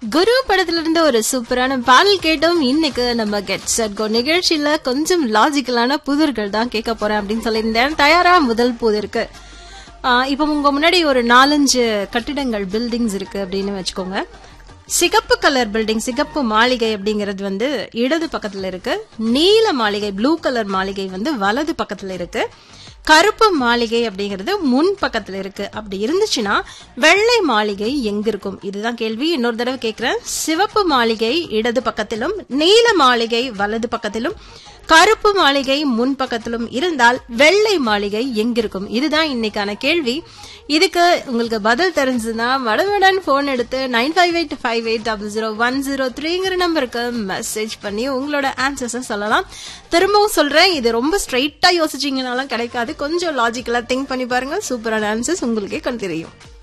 குரு படத்துல இருந்து ஒரு சூப்பரான பாடல் கேட்டோம் இன்னைக்கு நம்ம கெட் செட் கோ நிகழ்ச்சியில கொஞ்சம் லாஜிக்கலான புதிர்கள் தான் கேட்க போறேன் அப்படின்னு சொல்லியிருந்தேன் தயாரா முதல் புதிருக்கு ஆஹ் இப்போ உங்க முன்னாடி ஒரு நாலஞ்சு கட்டிடங்கள் பில்டிங்ஸ் இருக்கு அப்படின்னு வச்சுக்கோங்க சிகப்பு கலர் பில்டிங் சிகப்பு மாளிகை அப்படிங்கிறது வந்து இடது பக்கத்துல இருக்கு நீல மாளிகை ப்ளூ கலர் மாளிகை வந்து வலது பக்கத்துல இருக்கு கருப்பு மாளிகை அப்படிங்கிறது முன் பக்கத்துல இருக்கு அப்படி இருந்துச்சுன்னா வெள்ளை மாளிகை எங்க இருக்கும் இதுதான் கேள்வி இன்னொரு தடவை கேக்குறேன் சிவப்பு மாளிகை இடது பக்கத்திலும் நீல மாளிகை வலது பக்கத்திலும் கருப்பு மாளிகை முன் பக்கத்திலும் இருந்தால் வெள்ளை மாளிகை எங்கிருக்கும் இதுதான் இன்னைக்கான கேள்வி இதுக்கு உங்களுக்கு பதில் தெரிஞ்சதுன்னா வடவடன் போன் எடுத்து nine five eight five eight double zero one zero த்ரீங்கிற நம்பருக்கு மெசேஜ் பண்ணி உங்களோட ஆன்சர்ஸை சொல்லலாம் திரும்பவும் சொல்றேன் இது ரொம்ப ஸ்ட்ரைட்டா யோசிச்சீங்கனாலும் கிடைக்காது கொஞ்சம் லாஜிக்கலா திங்க் பண்ணி பாருங்க சூப்பரான ஆன்சர்ஸ் உங்களுக்கே கண்டு தெரியும்